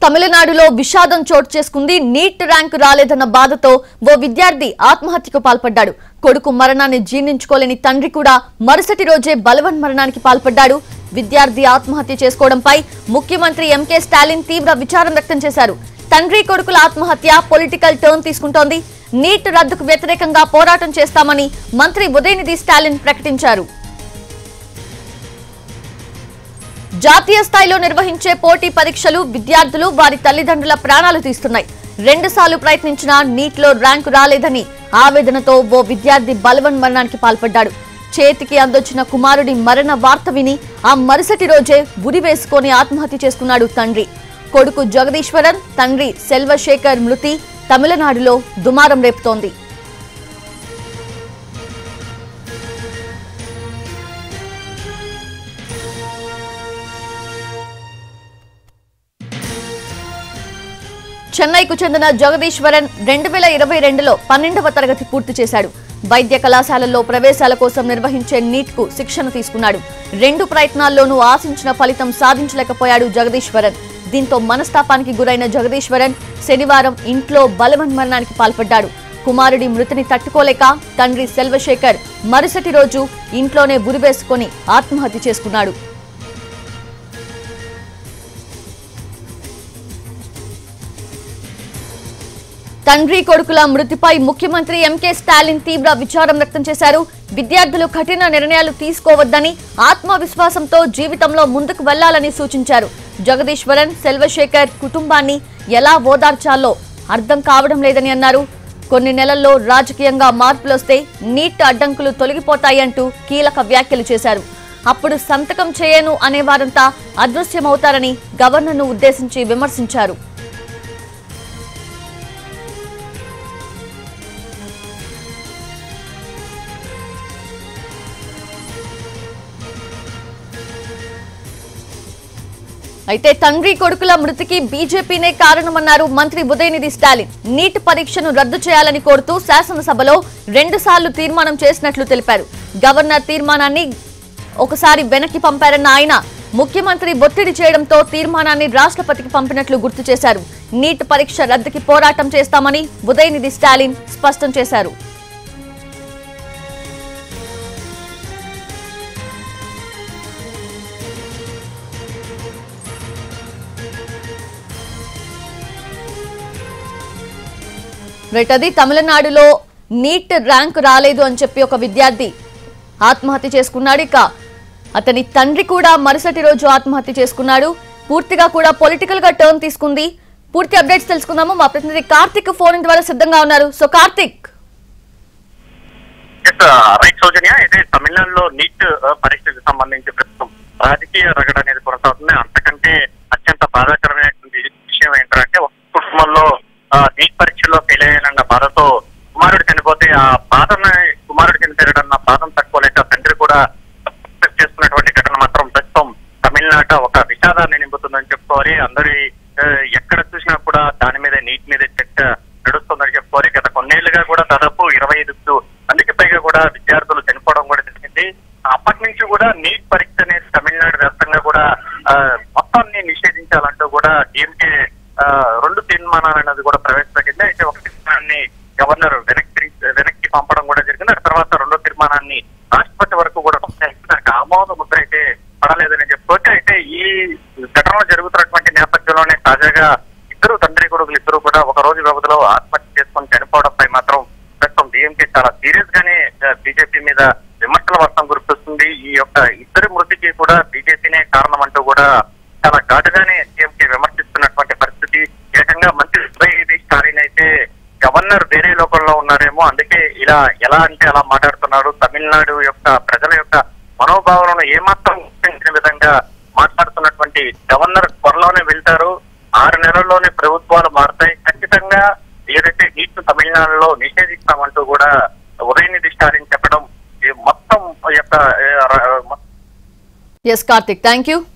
తమిళనాడులో విషాదం చోటు చేసుకుంది నీట్ ర్యాంకు రాలేదన్న బాధతో ఓ విద్యార్థి ఆత్మహత్యకు పాల్పడ్డాడు కొడుకు మరణాన్ని జీర్ణించుకోలేని తండ్రి కూడా మరుసటి రోజే బలవన్ మరణానికి పాల్పడ్డాడు విద్యార్థి ఆత్మహత్య చేసుకోవడంపై ముఖ్యమంత్రి ఎంకే స్టాలిన్ తీవ్ర విచారం వ్యక్తం చేశారు తండ్రి కొడుకుల ఆత్మహత్య పొలిటికల్ టర్న్ తీసుకుంటోంది నీట్ రద్దుకు వ్యతిరేకంగా పోరాటం చేస్తామని మంత్రి ఉదయనిధి స్టాలిన్ ప్రకటించారు జాతీయ స్థాయిలో నిర్వహించే పోటీ పరీక్షలు విద్యార్థులు వారి తల్లిదండ్రుల ప్రాణాలు తీస్తున్నాయి రెండుసార్లు ప్రయత్నించినా నీట్లో ర్యాంకు రాలేదని ఆవేదనతో ఓ విద్యార్థి బలవన్ మరణానికి పాల్పడ్డాడు చేతికి అందొచ్చిన కుమారుడి మరణ వార్త విని ఆ మరుసటి రోజే ఉరి వేసుకొని ఆత్మహత్య చేసుకున్నాడు తండ్రి కొడుకు జగదీశ్వరన్ తండ్రి సెల్వశేఖర్ మృతి తమిళనాడులో దుమారం రేపుతోంది చెన్నైకు చెందిన జగదీశ్వరన్ రెండు వేల ఇరవై రెండులో పన్నెండవ తరగతి పూర్తి చేశాడు వైద్య కళాశాలల్లో ప్రవేశాల కోసం నిర్వహించే నీట్ కు శిక్షణ తీసుకున్నాడు రెండు ప్రయత్నాల్లోనూ ఆశించిన ఫలితం సాధించలేకపోయాడు జగదీశ్వరన్ దీంతో మనస్తాపానికి గురైన జగదీశ్వరన్ శనివారం ఇంట్లో బలవన్ మరణానికి పాల్పడ్డాడు కుమారుడి మృతిని తట్టుకోలేక తండ్రి సెల్వశేఖర్ మరుసటి రోజు ఇంట్లోనే ఉరివేసుకొని ఆత్మహత్య చేసుకున్నాడు తండ్రి కొడుకుల మృతిపై ముఖ్యమంత్రి ఎంకే స్టాలిన్ తీవ్ర విచారం వ్యక్తం చేశారు విద్యార్థులు కఠిన నిర్ణయాలు తీసుకోవద్దని ఆత్మవిశ్వాసంతో జీవితంలో ముందుకు వెళ్లాలని సూచించారు జగదీశ్వరన్ సెల్వశేఖర్ కుటుంబాన్ని ఎలా ఓదార్చాలో అర్థం కావడం లేదని అన్నారు కొన్ని నెలల్లో రాజకీయంగా మార్పులొస్తే నీట్ అడ్డంకులు తొలగిపోతాయంటూ కీలక వ్యాఖ్యలు చేశారు అప్పుడు సంతకం చేయను అనేవారంతా అదృశ్యమవుతారని గవర్నర్ను ఉద్దేశించి విమర్శించారు అయితే తండ్రి కొడుకుల మృతికి బీజేపీనే కారణమన్నారు మంత్రి ఉదయనిధి స్టాలిన్ నీట్ పరీక్షను రద్దు చేయాలని కోరుతూ శాసనసభలో రెండు సార్లు తీర్మానం చేసినట్లు తెలిపారు గవర్నర్ తీర్మానాన్ని ఒకసారి వెనక్కి పంపారన్న ఆయన ముఖ్యమంత్రి ఒత్తిడి చేయడంతో తీర్మానాన్ని రాష్ట్రపతికి పంపినట్లు గుర్తు చేశారు నీట్ పరీక్ష రద్దుకి పోరాటం చేస్తామని ఉదయనిధి స్టాలిన్ స్పష్టం చేశారు రైట్ అది తమిళనాడులో నీట్ ర్యాంక్ రాలేదు అని చెప్పి ఒక విద్యార్థి ఆత్మహత్య చేసుకున్నాడు ఇక అతని తండ్రి కూడా మరుసటి రోజు ఆత్మహత్య చేసుకున్నాడు పూర్తిగా కూడా పొలిటికల్ గా టర్న్ తీసుకుంది పూర్తి అప్డేట్స్ తెలుసుకుందాము మా ప్రతినిధి కార్తిక్ ఫోన్ ద్వారా సిద్ధంగా ఉన్నారు so Karthik yes right Soujanya అయితే తమిళనాడులో నీట్ పరీక్షకు సంబంధించి ప్రస్తుతం రాజకీయ రగడ అనేది కొనసాగుతుంది అంతకంటే అత్యంత బాధాకరమైనటువంటి విషయం ఏంటంటే ఒక కుటుంబంలో ఆ, నీట్ పరీక్షలో ఫెయిల్ అయ్యానన్న బాధతో కుమారుడు చనిపోతే ఆ బాధను కుమారుడు చనిపోయాడన్న బాధను తట్టుకోలేక తండ్రి కూడా ఆత్మహత్య చేసుకున్నటువంటి ఘటన మాత్రం ప్రస్తుతం తమిళనాట ఒక విషాదాన్ని నింపుతుందని చెప్పుకోవాలి అందరి ఆ, ఎక్కడ చూసినా కూడా దాని మీద నీట్ మీద చర్చ నడుస్తుందని చెప్పుకోవాలి గత కొన్నేళ్లుగా కూడా దాదాపు ఇరవై ఐదు మందికి పైగా కూడా విద్యార్థులు చనిపోవడం కూడా జరిగింది అప్పటి నుంచి కూడా నీట్ పరీక్ష అనేది తమిళనాడు వ్యాప్తంగా కూడా ఆ, మొత్తాన్ని నిషేధించాలంటూ కూడా డిఎంకే రెండు తీర్మానాలు అనేది కూడా ప్రవేశపెట్టింది అయితే ఒక తీర్మానాన్ని గవర్నర్ వెనక్కి వెనక్కి పంపడం కూడా జరిగింది ఆ తర్వాత రెండో తీర్మానాన్ని రాష్ట్రపతి వరకు కూడా పంపారు. దానికి ఆమోద ముద్ర అయితే పడలేదని చెప్పుకోవచ్చు అయితే ఈ ఘటనలు జరుగుతున్నటువంటి నేపథ్యంలోనే తాజాగా ఇద్దరు తండ్రి కొడుకులు ఇద్దరు కూడా ఒక రోజు వ్యవధిలో ఆత్మహత్య చేసుకొని చనిపోవడంపై మాత్రం ప్రస్తుతం డిఎంకే చాలా సీరియస్ గానే బీజేపీ మీద విమర్శల వర్షం కురిపిస్తుంది ఈ యొక్క ఇద్దరి మృతికి కూడా బీజేపీనే కారణం అంటూ కూడా చాలా ఘాటుగానే డిఎంకే విమర్శిస్తున్నటువంటి పరిస్థితి ఏకంగా మంత్రి ఉదయనిధి స్టాలిన్ అయితే గవర్నర్ వేరే లోకంలో ఉన్నారేమో అందుకే ఇలా ఎలా అంటే అలా మాట్లాడుతున్నారు తమిళనాడు యొక్క ప్రజల యొక్క మనోభావాలను ఏమాత్రం గుర్తించిన విధంగా మాట్లాడుతున్నటువంటి గవర్నర్ త్వరలోనే వెళ్తారు ఆరు నెలల్లోనే ప్రభుత్వాలు మారుతాయి ఖచ్చితంగా ఏదైతే నీట్ తమిళనాడులో నిషేధిస్తామంటూ కూడా ఉదయనిధి స్టాలిన్ చెప్పడం ఈ మొత్తం యొక్క ఏ, ర- ఎస్ కార్తిక్ థ్యాంక్ యూ